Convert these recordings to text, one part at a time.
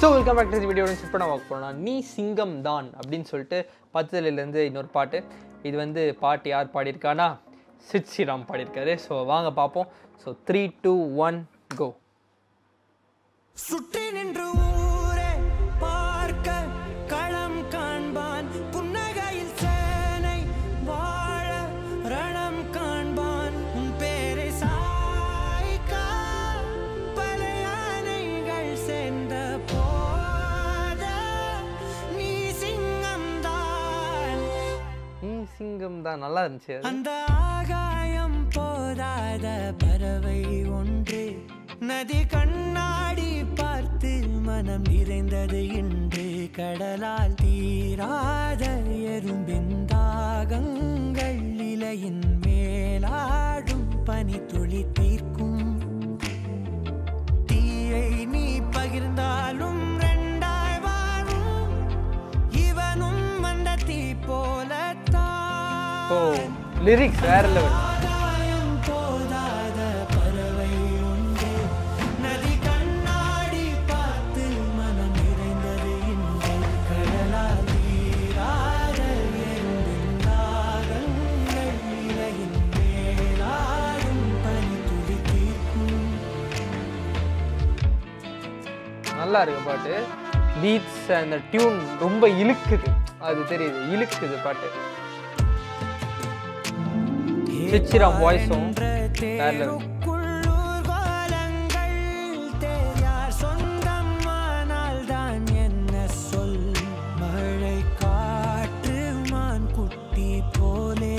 So welcome back to video இப்போ நான் பார்க்க போனால் நீ சிங்கம் தான் அப்படின்னு சொல்லிட்டு பத்துலேருந்து இன்னொரு பாட்டு இது வந்து பாட்டு யார் பாடியிருக்கானா சித் ஸ்ரீராம் பாடியிருக்காரு ஸோ வாங்க பார்ப்போம் so three two one go சுற்றி நின்று ஊரே பார்க்க களம் காண்பான் புன்னகையில் சேனை வாழ ரணம் காண்பான் உன் பேரை சாய்க்க பல யானைகள் சேர்ந்த போத நீ சிங்கம்தான் நீ சிங்கம் தான் நல்லா இருந்துச்சு அது அந்த ஆகாயம் போதாத பறவை ஒன்று நதி கண்ணாடி பார்த்து மனம் நிறைந்தது இன்று கடலால் தீராத எறும்பின் தாகங்கள் இலையின் மேலாடும் பனி துளி தீர்க்கும் தீயை நீ பகிர்ந்தாலும் ரெண்டாய் வாழும் இவனும் அந்த தீ போலத்தான் ஸோ லிரிக்ஸ் வேற லெவல் ஆகாயம் போதாத பறவை உண்டு நதி கண்ணாடி பார்த்து மனம் நிறைந்தது இன்று கடலால் நீராட எறும்பின் தாகங்கள் இலையின் மேலாடும் பனி துளி தீர்க்கும் நல்லா இருக்கு பாட்டு பீட்ஸ் அந்த டியூன் ரொம்ப இழுக்குது அது தெரியுது இழுக்குது பாட்டு சிச்சிராம் வாய்ஸும் வேற level. உள்ளூர் கோலங்கள் தெரியார் சொந்தம் ஆனால் தான் என்ன சொல் மழை காற்று மான் குட்டி போலே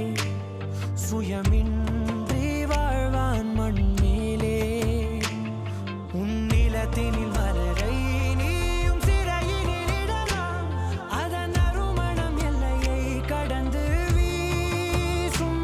சுயமின்றி வாழ்வான் மண் மேலே உன் நிலத்தினில் மலரை நீயும் சிறையினில் இடலாம் அதன் அருமணம் எல்லையை கடந்து வீசும்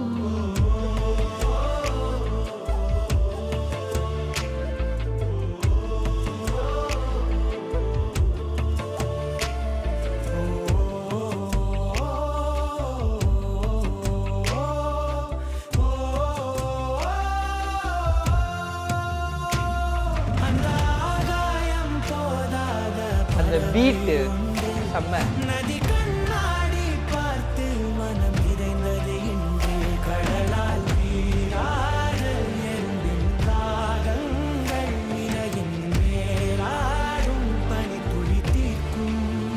அந்த ஆகாயம் போதாத அந்த பீட்டு செம்ம நதி கண்ணாடி பார்த்து மனம் நிறைந்தது இன்று கடலால் நீராட எறும்பின் தாகங்கள் நிலையின் மேலாடும் பனி துளி தீர்க்கும்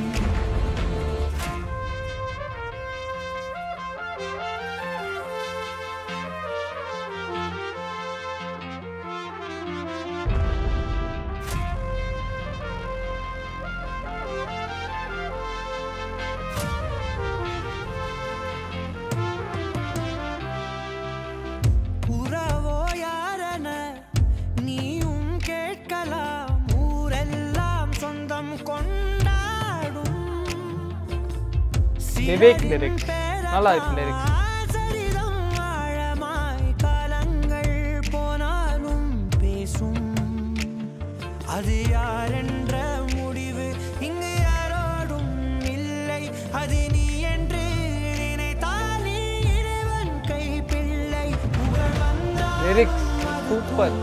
உறவோ யாரென நீயும் கேட்கலாம் ஊரெல்லாம் சொந்தம் கொண்டாடும் விவேக் lyrics. நல்லா இருக்கு lyrics. சரிதம் ஆழமாய் காலங்கள் போனாலும் பேசும் அது யாரென்ற முடிவு இங்கு யாரோடும் இல்லை அது நீ என்று நினைத்தால் நீ இறைவன் கை பிள்ளை புகழ் வந்தால் லிரிக்ஸ் சூப்பர்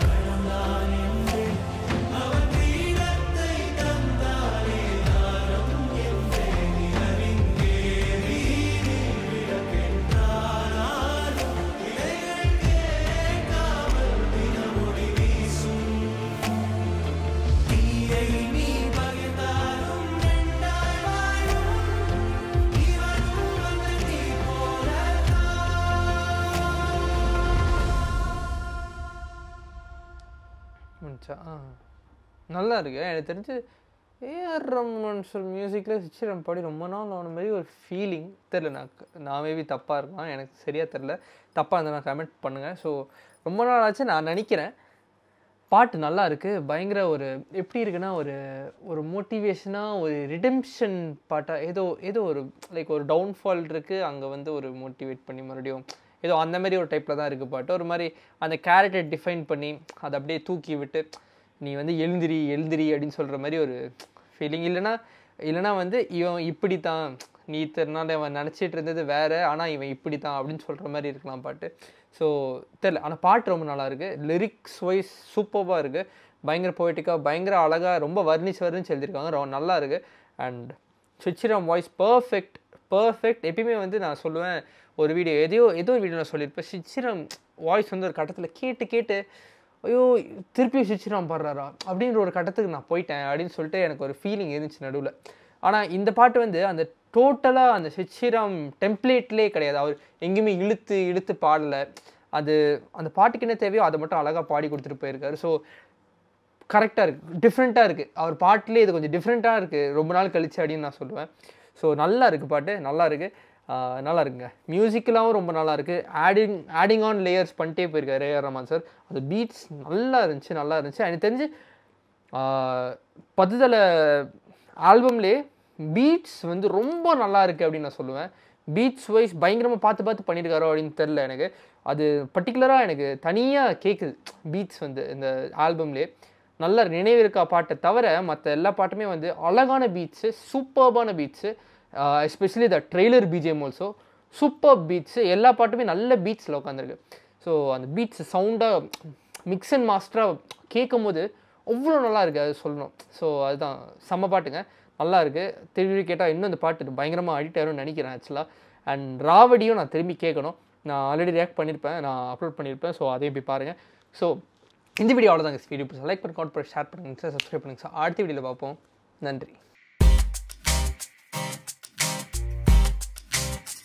தீயை நீ பகிர்ந்தாலும் ரெண்டாய் வாழும் இவனும் அந்த தீ முடிச்சா ஆ. நல்லா இருக்கு எனக்கு தெரிஞ்சு ஏஆர் ரமன் சொல் மியூசிக்கில் சிச்சிரம் பாடி ரொம்ப நாள் ஆன மாதிரி ஒரு ஃபீலிங் தெரில நான் க- நான் மேபி தப்பாக இருக்கலாம் எனக்கு சரியாக தெரில தப்பாக இருந்தால் நான் கமெண்ட் பண்ணுங்கள் ஸோ ரொம்ப நாள் ஆச்சு நான் நினைக்கிறேன் பாட்டு நல்லா இருக்கு பயங்கர ஒரு எப்படி இருக்குன்னா ஒரு ஒரு மோட்டிவேஷனாக ஒரு ரிடெம்ஷன் பாட்டாக ஏதோ ஏதோ ஒரு லைக் ஒரு டவுன்ஃபால் இருக்குது அங்கே வந்து ஒரு மோட்டிவேட் பண்ணி மறுபடியும் ஏதோ அந்த மாதிரி ஒரு டைப்பில் தான் இருக்குது பாட்டு ஒரு மாதிரி அந்த கேரக்டர் டிஃபைன் பண்ணி அதை அப்படியே தூக்கி விட்டு நீ வந்து எழுந்திரி எழுந்திரி அப்படின்னு சொல்கிற மாதிரி ஒரு ஃபீலிங் இல்லைன்னா இல்லைன்னா வந்து இவன் இப்படி தான் நீ இத்தனை நாள் அவன் நினச்சிட்டு இருந்தது வேற ஆனால் இவன் இப்படி தான் அப்படின்னு சொல்கிற மாதிரி இருக்கலாம் பாட்டு ஸோ தெரில ஆனால் பாட்டு ரொம்ப நல்லா இருக்கு லிரிக்ஸ் வைஸ் சூப்பராக இருக்குது பயங்கர போய்ட்டிக்காக பயங்கர அழகாக ரொம்ப வர்ணிச்சு வர்ணிச்சு எழுதியிருக்காங்க ரொம்ப நல்லா இருக்குது அண்ட் சுச்சிராம் வாய்ஸ் பர்ஃபெக்ட் பர்ஃபெக்ட் எப்பயுமே வந்து நான் சொல்லுவேன் ஒரு வீடியோ எதையோ ஏதோ ஒரு வீடியோ நான் சொல்லியிருப்பேன் சுச்சிராம் வாய்ஸ் வந்து ஒரு கட்டத்தில் கேட்டு கேட்டு ஐயோ திருப்பியும் சுச்சிராம் பாடுறாரா அப்படின்ற ஒரு கட்டத்துக்கு நான் போயிட்டேன் அப்படின்னு சொல்லிட்டு எனக்கு ஒரு ஃபீலிங் இருந்துச்சு நடுவில் ஆனால் இந்த பாட்டு வந்து அந்த டோட்டலாக அந்த சுச்சிராம் டெம்ப்ளேட்லேயே கிடையாது அவர் எங்கேயுமே இழுத்து இழுத்து பாடலை அது அந்த பாட்டுக்கு என்ன தேவையோ அதை மட்டும் அழகாக பாடி கொடுத்துட்டு போயிருக்காரு ஸோ கரெக்டாக இருக்குது டிஃப்ரெண்ட்டாக இருக்குது அவர் பாட்டிலே இது கொஞ்சம் டிஃப்ரெண்ட்டாக இருக்குது ரொம்ப நாள் கழிச்சு அப்படின்னு நான் சொல்லுவேன் ஸோ நல்லா இருக்குது பாட்டு நல்லா இருக்குது ஆஹ் நல்லா இருக்குங்க மியூசிக்கலாகவும் ரொம்ப நல்லா இருக்குது ஆடிங் ஆடிங் ஆன் லேயர்ஸ் பண்ணிட்டே போயிருக்காரு ஏஆர் ரஹ்மான் சார் அது பீட்ஸ் நல்லா இருந்துச்சு நல்லா இருந்துச்சு எனக்கு தெரிஞ்சு ஆஹ் பத்துதலை ஆல்பம்லேயே பீட்ஸ் வந்து ரொம்ப நல்லா இருக்குது அப்படின்னு நான் சொல்லுவேன் பீட்ஸ் வைஸ் பயங்கரமாக பார்த்து பார்த்து பண்ணியிருக்காரோ அப்படின்னு தெரில எனக்கு அது பர்டிகுலராக எனக்கு தனியாக கேட்குது பீட்ஸ் வந்து இந்த ஆல்பம்லேயே நல்ல நினைவிருக்கா பாட்டை தவிர மற்ற எல்லா பாட்டுமே வந்து அழகான பீட்ஸு சூப்பர்பான beats especially the trailer BGM also super beats எல்லா பாட்டுமே நல்ல பீட்ஸில் உட்காந்துருக்கு ஸோ அந்த பீட்ஸ் சவுண்டாக மிக்ஸ் அண்ட் மாஸ்டராக கேட்கும் போது அவ்வளோ நல்லா இருக்குது அது சொல்லணும் ஸோ அதுதான் செம்ம பாட்டுங்க நல்லா இருக்குது திரும்பி கேட்டால் இன்னும் இந்த பாட்டு பயங்கரமாக அடிக்ட் ஆயிரும்னு நினைக்கிறேன் ஆக்சுவலாக அண்ட் ராவடியும் நான் திரும்பி கேட்கணும் நான் ஆல்ரெடி ரியாக்ட் பண்ணியிருப்பேன் நான் அப்லோட் பண்ணியிருப்பேன் ஸோ அதையும் போய் பாருங்கள் ஸோ இந்த வீடியோ அவ்வளோதாங்க வீடியோ லைக் பண்ணி கவுண்ட் பண்ணி ஷேர் பண்ணுங்க சப்ஸ்கிரைப் பண்ணுங்க சார் அடுத்த வீடியோவில் பார்ப்போம் நன்றி